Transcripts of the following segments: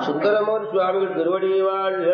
சுந்தரமூர் சுவாமிகள் திருவடி வாழ்க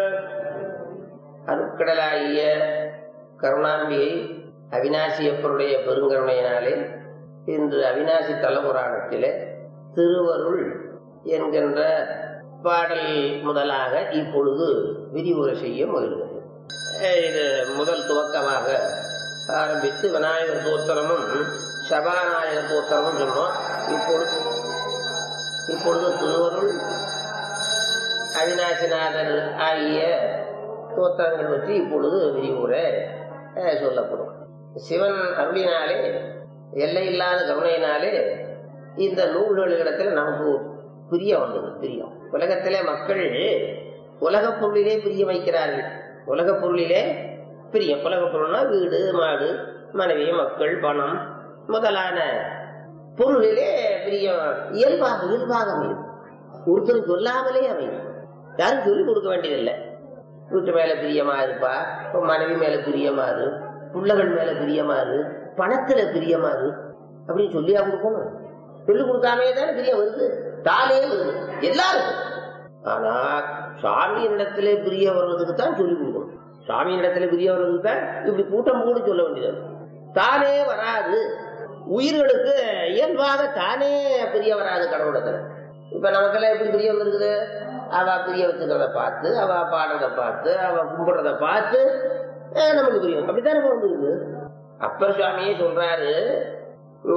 அருட்கடலாகிய கருணாம்பியை அவினாசியப்பருடைய பெருங்கருணையினாலே இன்று அவினாசி தலபுராணத்திலே திருவருள் என்கின்ற பாடல் முதலாக இப்பொழுது விரிவுரை செய்ய முயல்கிறது இது முதல் துவக்கமாக ஆரம்பித்து விநாயகர் தோத்திரமும் சபாநாயகர் தோத்திரமும் சொன்னோம் இப்பொழுது இப்பொழுது திருவருள் அவிநாசிநாதர் ஆகிய தோத்திரங்கள் பற்றி இப்பொழுது விரிவுரை அஹ், சொல்லப்படும் சிவன் அருளினாலே எல்லை இல்லாத கருணையினாலே இந்த நூல்களிடத்தில் நமக்கு பிரியம் வந்தது பிரியம் உலகத்திலே மக்கள் உலகப் பொருளிலே பிரியம் வைக்கிறார்கள் உலகப் பொருளிலே பிரியம் உலகப் பொருள்னா வீடு மாடு மனைவி மக்கள் பணம் முதலான பொருளிலே பிரியம் இயல்பாக இயல்பாக அமையும் ஒருத்தர் சொல்லாமலே அமையும் யாரும் சொல்லிக் கொடுக்க வேண்டியதில்லை வீட்டு மேல பிரியமா இருப்பா இப்ப மனைவி மேல பிரியமா இரு பிள்ளைகள் மேல பிரியமா இரு பணத்துல பிரியமா இரு அப்படின்னு சொல்லியா கொடுக்கணும் சொல்லிக் கொடுக்காமே தானே பிரியம் வருது தானே வருது எல்லாருக்கும் ஆனா சாமியினிடத்திலே பிரிய வர்றதுக்கு தான் சொல்லிக் கொடுக்கணும் சாமியினிடத்துல பிரிய வர்றதுக்கு தான் இப்படி கூட்டம் கூட சொல்ல வேண்டியது தானே வராது உயிர்களுக்கு இயல்பாக தானே பிரிய வராது கடவுளத்துல இப்ப நமக்கெல்லாம் எப்படி பிரிய வந்திருக்குது அவ பிரிய வச்சுக்கிறத பார்த்து அவ பாடுறத பார்த்து அவ கும்பிடுறத பார்த்து அஹ், நமக்கு பிரியம் அப்படித்தானே வந்துருக்கு அப்பர் சுவாமியே சொல்றாரு